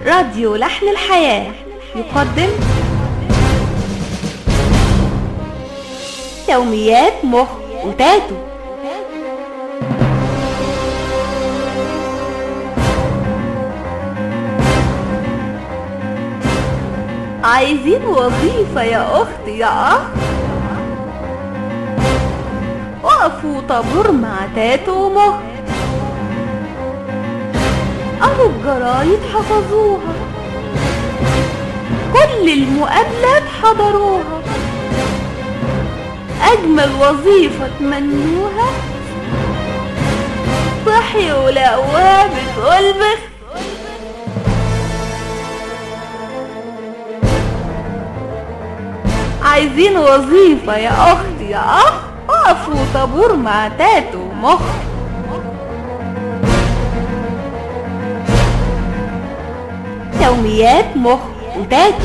راديو لحن الحياة يقدم يوميات مخ وتاتو عايزين وظيفة يا أختي يا أخ وقفوا طابور مع تاتو ومخ أهو الجرايد حفظوها كل المقابلات حضروها أجمل وظيفة تمنوها صحي ولقوها بتقول بس عايزين وظيفة يا أختي يا أخ وقفوا طابور مع تاتو مخ يوميات مخ وتاتو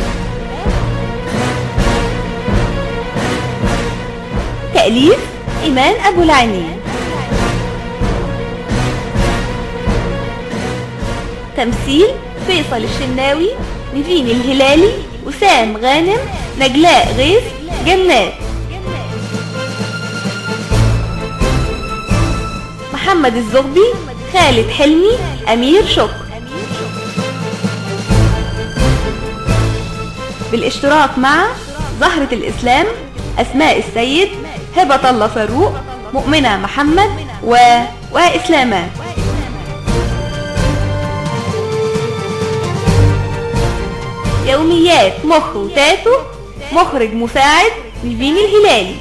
تأليف إيمان أبو العينين تمثيل فيصل الشناوي نيفين الهلالي وسام غانم نجلاء غيث جنات محمد الزغبي خالد حلمي أمير شكر بالاشتراك مع زهرة الإسلام أسماء السيد هبة الله فاروق مؤمنة محمد و... وإسلامان يوميات مخ وتاتو مخرج مساعد نيفين الهلالي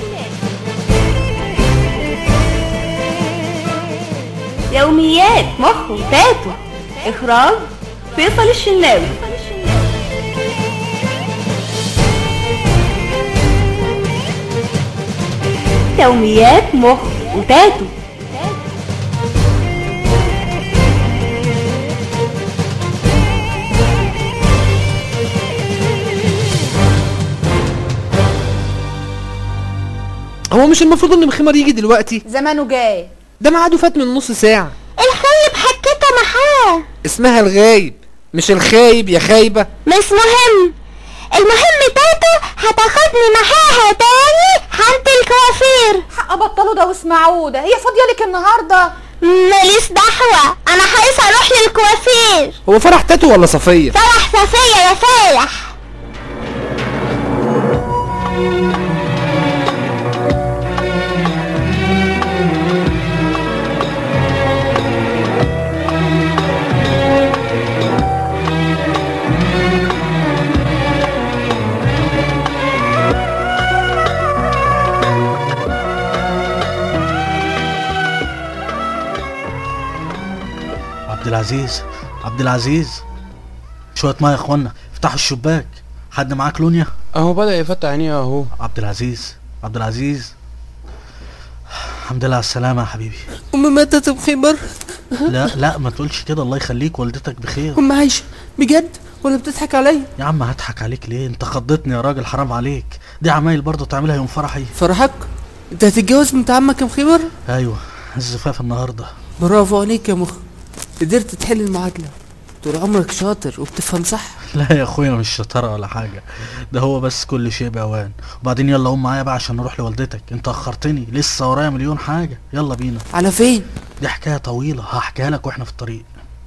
يوميات مخ وتاتو إخراج فيصل الشناوي يوميات مخ وتاتو هو مش المفروض ان مخمر يجي دلوقتي زمانه جاي ده ميعاده فات من نص ساعة الخايب حكيته معاه اسمها الغايب مش الخايب يا خايبة مش مهم المهم تاتو هتاخدني معاها تاني عند الكوافير حق بطلوا ده واسمعوه ده هي فاضيه لك النهارده ماليش دعوة انا عايز اروح للكوافير هو فرح تاتو ولا صفية فرح صفية يا فالح عبد العزيز عبد العزيز شوية مية يا اخوانا افتحوا الشباك حد معاه كلونيا اهو بدأ يفتح عينيه اهو عبد العزيز عبد العزيز الحمد لله على السلامة يا حبيبي أم ماتت بخيبر لا لا ما تقولش كده الله يخليك والدتك بخير أم عايشة بجد ولا بتضحك عليا يا عم هضحك عليك ليه انت خضتني يا راجل حرام عليك دي عمايل برضه تعملها يوم فرحي فرحك انت هتتجوز بنت عمك يا مخيبر ايوه الزفاف النهارده برافو عليك يا مخ قدرت تحل المعادلة طول عمرك شاطر وبتفهم صح لا يا اخويا مش شطاره ولا حاجه ده هو بس كل شيء باوان وبعدين يلا قوم معايا بقى عشان نروح لوالدتك انت اخرتني لسه ورايا مليون حاجه يلا بينا على فين دي حكايه طويله هحكيها لك واحنا في الطريق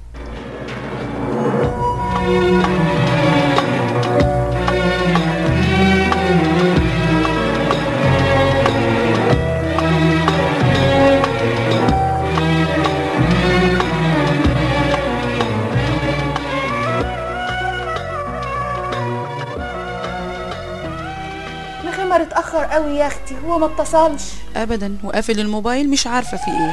مخمر اتاخر قوي يا اختي هو ما اتصلش ابدا وقافل الموبايل مش عارفه في ايه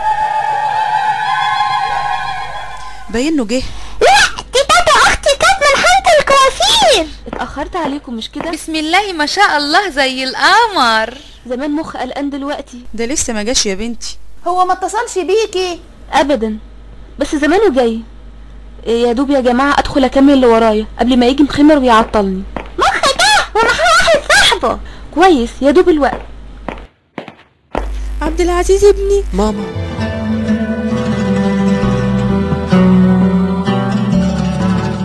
باين له جه لا دي تاتو اختي كانت من حانة الكوافير اتأخرت عليكم مش كده بسم الله ما شاء الله زي القمر زمان مخ قلقان دلوقتي ده لسه ما جاش يا بنتي هو ما اتصلش بيكي أبدا بس زمانه جاي إيه يا دوب يا جماعة أدخل أكمل اللي ورايا قبل ما يجي مخمر ويعطلني مخ ده ومعاه واحد صاحبه كويس يا دوب الوقت عبد العزيز ابني ماما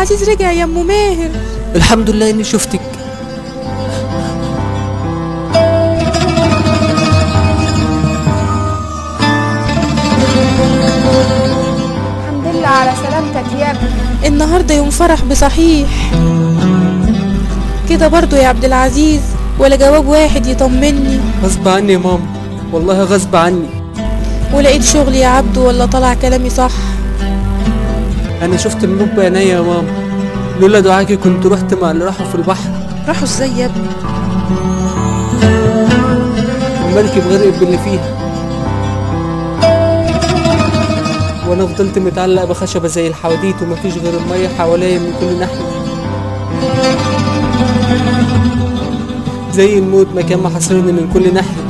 العزيز رجع يا ام ماهر الحمد لله اني شفتك الحمد لله على سلامتك يا ابني النهارده يوم فرح بصحيح كده برضو يا عبد العزيز ولا جواب واحد يطمني غصب عني يا ماما والله غصب عني ولقيت شغل يا عبدو ولا طلع كلامي صح انا شفت النوب بعينيا يا ماما لولا دعاكي كنت رحت مع اللي راحوا في البحر راحوا ازاي يا ابني المركب غرقت باللي فيها وانا فضلت متعلق بخشبة زي الحواديت ومفيش غير المية حواليا من كل ناحية زي الموت مكان ما حاصرني من كل ناحية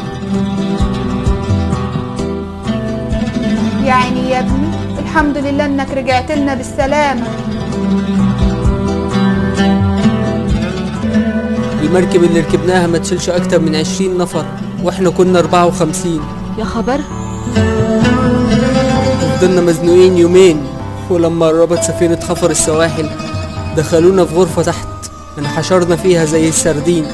يا عيني يا ابني الحمد لله انك رجعت لنا بالسلامة المركب اللي ركبناها ما تشيلش اكتر من عشرين نفر واحنا كنا اربعة وخمسين يا خبر فضلنا مزنوقين يومين ولما قربت سفينة خفر السواحل دخلونا في غرفة تحت انحشرنا فيها زي السردين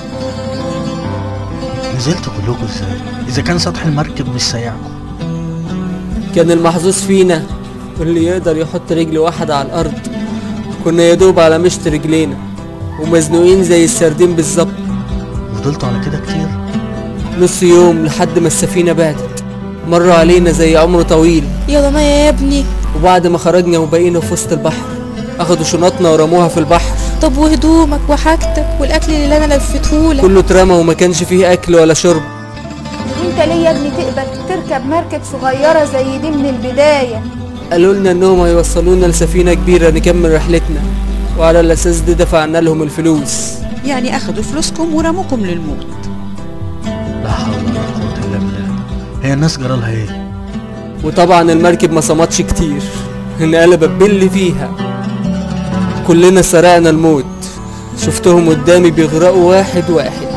نزلتوا كلكم ازاي اذا كان سطح المركب مش سايعكم كان المحظوظ فينا واللي يقدر يحط رجل واحدة على الأرض كنا يدوب على مشط رجلينا ومزنوقين زي السردين بالظبط فضلتوا على كده كتير نص يوم لحد ما السفينة بعدت مر علينا زي عمر طويل يا ضنايا يا ابني وبعد ما خرجنا وبقينا في وسط البحر أخدوا شنطنا ورموها في البحر طب وهدومك وحاجتك والاكل اللي انا لفيتهولك كله اترمى وما كانش فيه أكل ولا شرب انت ليه يا ابني تقبل تركب مركب صغيرة زي دي من البداية قالوا لنا إنهم هيوصلونا لسفينة كبيرة نكمل رحلتنا وعلى الأساس ده دفعنا لهم الفلوس يعني اخدوا فلوسكم ورموكم للموت لا حول ولا قوة الا بالله هي الناس جرالها ايه وطبعا المركب ما صمتش كتير انقلبت باللي فيها كلنا سرقنا الموت شفتهم قدامي بيغرقوا واحد واحد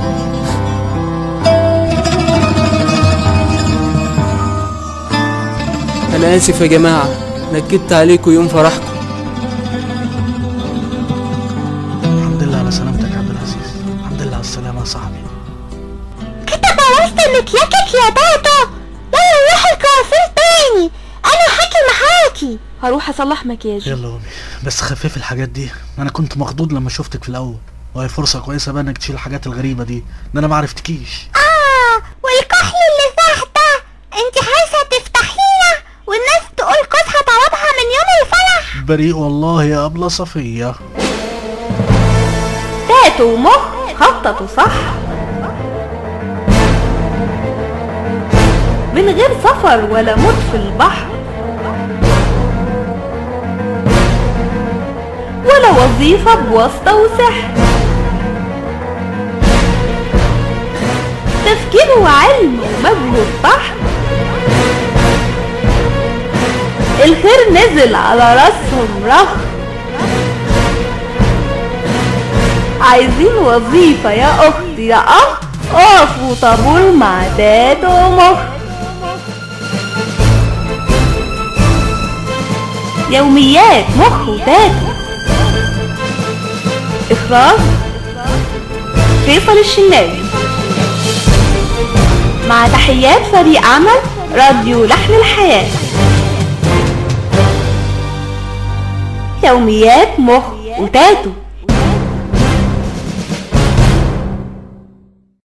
انا اسف يا جماعة نكدت عليكم يوم فرحكم الحمد لله على سلامتك يا عبد العزيز الحمد لله على السلامة يا صاحبي كده بوظت مكياجك يا تاتا يلا نروح الكوافير تاني انا حكي معاكي هروح اصلح مكياجي يلا قومي بس خففي الحاجات دي انا كنت مخضوض لما شفتك في الاول وهي فرصة كويسة بقى انك تشيل الحاجات الغريبة دي ده انا ما عرفتكيش اه والكحل اللي تحت ده انت عايزه تفتحينا والناس تقول كوسها طلبها من يوم الفرح بريء والله يا أبلة صفية تاتو ومخ خططوا صح من غير سفر ولا موت في البحر ولا وظيفة بواسطة وسحر تفكير وعلم ومجهود بحر الخير نزل على راسهم رخ عايزين وظيفة يا أختي يا أخ اقفوا طابور مع تاتو ومخ يوميات مخ وتاتو إخراج فيصل الشناوي مع تحيات فريق عمل راديو لحن الحياة يوميات مخ وتاتو